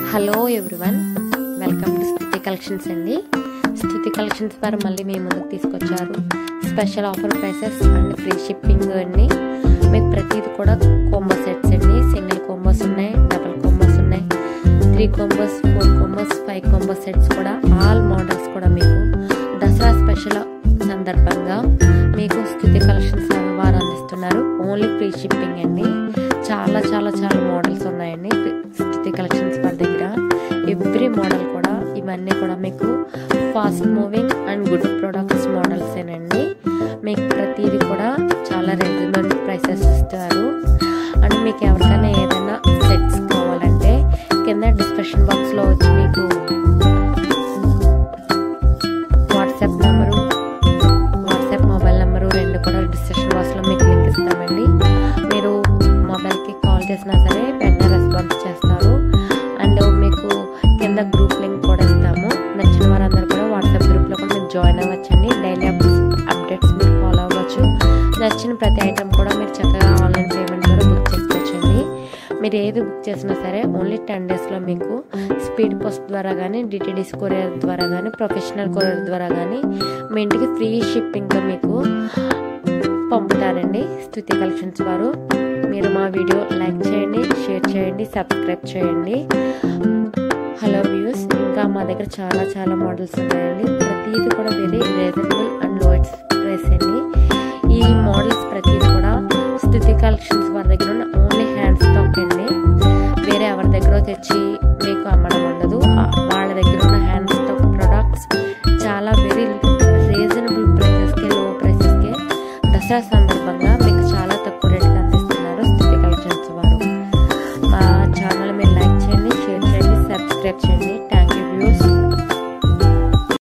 hello everyone welcome to Sthiti collections అండి Sthiti collections వారు మళ్ళీ మీ ముందుకు తీసుకొచ్చారు special offer prices and free shipping అండి మీకు ప్రతిది కూడా కోంబో సెట్స్ అండి సింగిల్ కోంబోస్ ఉన్నాయి డబల్ కోంబోస్ ఉన్నాయి three combos four combos five combo sets కూడా ఆల్ మోడల్స్ కూడా మీకు దసరా స్పెషల్ సందర్భంగా మీకు స్థితి కలెక్షన్స్ వారు అందిస్తున్నారు ఓన్లీ ఫ్రీ షిప్పింగ్ అండి చాలా చాలా చాలా మోడల్స్ ఉన్నాయండి స్థితి కలెక్షన్స్ వారి దగ్గర ఎవ్రీ మోడల్ కూడా ఇవన్నీ కూడా మీకు fast moving and good products models ఏనండి మీకు ప్రతిదీ కూడా చాలా రీజనబుల్ ప్రైసెస్ ఇస్తారు అండ్ మీకు ఎవరికైనా ఏదైనా సెట్స్ కావాలంటే కింద డిస్క్రిప్షన్ బాక్స్లో వచ్చి మీకు WhatsApp number WhatsApp mobile number రెండు కూడా డిస్క్రిప్షన్ బాక్స్లో మీకు లింక్ ఇస్తామండి మీరు మొబైల్కి కాల్ చేసినా సరే వెంటనే రెస్పాన్స్ చేస్తారు అండ్ మీకు కింద గ్రూప్ లింక్ కూడా ఇస్తాము నచ్చిన వారందరూ కూడా వాట్సాప్ గ్రూప్లో కూడా మీరు జాయిన్ అవ్వచ్చండి డైలీ అప్డేట్స్ మీరు ఫాలో అవ్వచ్చు నచ్చిన ప్రతి ఐటెం కూడా మీరు చక్కగా ఆన్లైన్ పేమెంట్ ద్వారా బుక్ చేసుకోవచ్చండి మీరు ఏది బుక్ చేసినా సరే ఓన్లీ టెన్ డేస్లో మీకు స్పీడ్ పోస్ట్ ద్వారా కానీ డిటిడిస్ కొరియర్ ద్వారా కానీ ప్రొఫెషనల్ కొరియర్ ద్వారా కానీ మీ ఇంటికి ఫ్రీ షిప్పింగ్తో మీకు పంపుతారండి స్థుతి కలెక్షన్స్ వారు మీరు మా వీడియో లైక్ చేయండి షేర్ చేయండి సబ్స్క్రైబ్ చేయండి హలో వ్యూస్ ఇంకా మా దగ్గర చాలా చాలా మోడల్స్ ఉన్నాయండి ప్రతిదీ కూడా very reasonable and lowest price అండి ఈ మోడల్స్ ప్రతిదీ కూడా స్థితి కలెక్షన్స్ వారి దగ్గర ఉన్న ఓన్లీ హ్యాండ్ స్టాక్ అండి వేరే ఎవరి దగ్గర తెచ్చి మీకు అమ్మడం ఉండదు వాళ్ళ దగ్గర ఉన్న హ్యాండ్ స్టాక్ ప్రొడక్ట్స్ చాలా వెరీ రీజనబుల్ ప్రైసెస్కి లో ప్రైసెస్కి దసరా సందర్భంగా మీకు చాలా తక్కువ రేట్కి అందిస్తున్నారు స్థితి కలెక్షన్స్ వారు మా ఛానల్ మీరు లైక్ చేయండి షేర్ చేయండి సబ్స్క్రైబ్ చేయండి